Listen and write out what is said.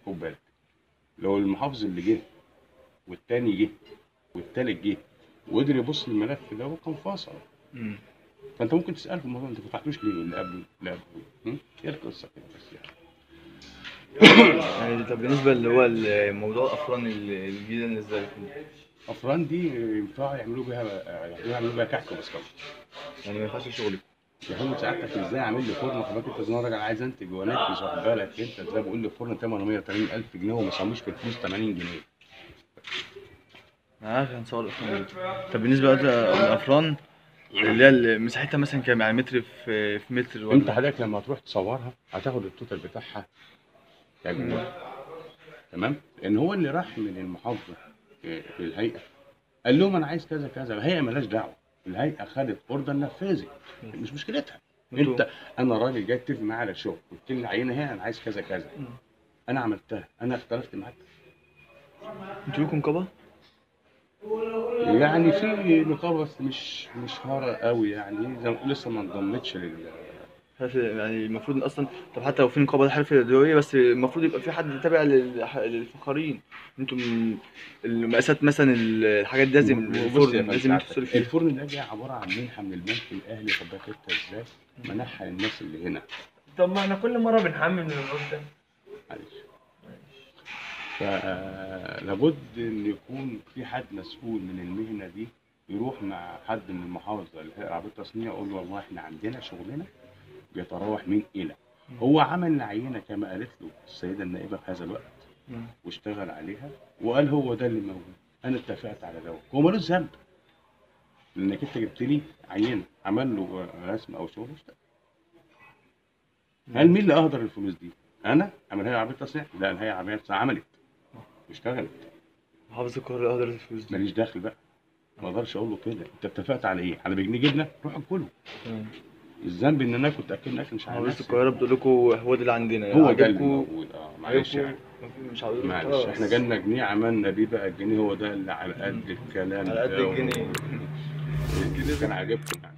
خد بالك لو المحافظ اللي جه والتاني جه والتالت جه وقدر يبص للملف ده هو كان فاصل مم. فانت ممكن تساله في الموضوع انت ما فتحتوش ليه اللي قبله اللي قبله م? هي القصه كده بس يعني يعني طب بالنسبه اللي هو الموضوع الافران الجديده اللي ازاي افران دي ينفع يعملوا بيها يعملوا بيها كحك وبسكوت يعني ما ينفعش شغلي يا عم ساعتك ازاي عامل لي فرن حضرتك انت زي ما راجل عايز انتج وانفذ واخد بالك انت ازاي بقول لي فرن ثمنه 180000 جنيه وما يسميش في الفلوس 80 جنيه انا عارف هنصور الافران دي. طب بالنسبه بقى الافران اللي هي اللي مساحتها مثلا كام يعني متر في في متر انت ولا حضرتك لما هتروح تصورها هتاخد التوتال بتاعها بتاع جوه تمام لان هو اللي راح من المحافظه في في الهيئه قال لهم انا عايز كذا كذا الهيئه مالهاش دعوه الهيئه خدت اوردر نفذت مش مشكلتها انتوا- انت انا راجل جاي اتفق معايا على شغل قلت لي العينه هنا انا عايز كذا كذا مم. انا عملتها انا اختلفت معاك انتوا لكم نقابه؟ يعني في نقابه بس مش مش هارة قوي يعني زي ما- لسه ما انضمتش لل حرف يعني المفروض اصلا طب حتى لو في نقابه حرف الادويه بس المفروض يبقى في حد تابع للح- للفخارين انتوا من المقاسات مثلا الحاجات دي لازم بص يا الفرن فندم لازم انتوا تصرفوا فيها الفرن ده جاي عباره عن منحه من البنك الاهلي خد بالك انت ازاي منحها للناس اللي هنا طب ما احنا كل مره بنحمل من الوقت ده معلش فلابد ان يكون في حد مسؤول من المهنه دي يروح مع حد من المحافظه اللي هي عربيه التصنيع يقول له والله احنا عندنا شغلنا بيتراوح من الى هو عمل العينه كما قالت له السيده النائبه في هذا الوقت مم. واشتغل عليها وقال هو ده اللي موجود انا اتفقت على ده هو ملوش ذنب لانك انت جبت لي عينه عمل له رسم او شغل واشتغل هل مين اللي اهدر الفلوس دي؟ انا عمل هيئه عربيه تصنيع؟ لا الهيئه عربيه تصنيع عملت واشتغلت محافظ القاهره قدرت الفلوس دي ماليش دخل بقى ما اقدرش اقول له كده انت اتفقت على ايه؟ على بجنيه جبنه روح كله مم. الذنب ان انا كنت اكل اكل مش على محافظه نفسي. القاهره بتقول لكم هو ده اللي عندنا هو ده اللي عجبكم- موجود اه معلش يعني عجبكم- مش عاوز معلش احنا جالنا جنيه عملنا بيه بقى الجنيه هو ده اللي على قد الكلام على قد ده. الجنيه. الجنيه كان عاجبكم يعني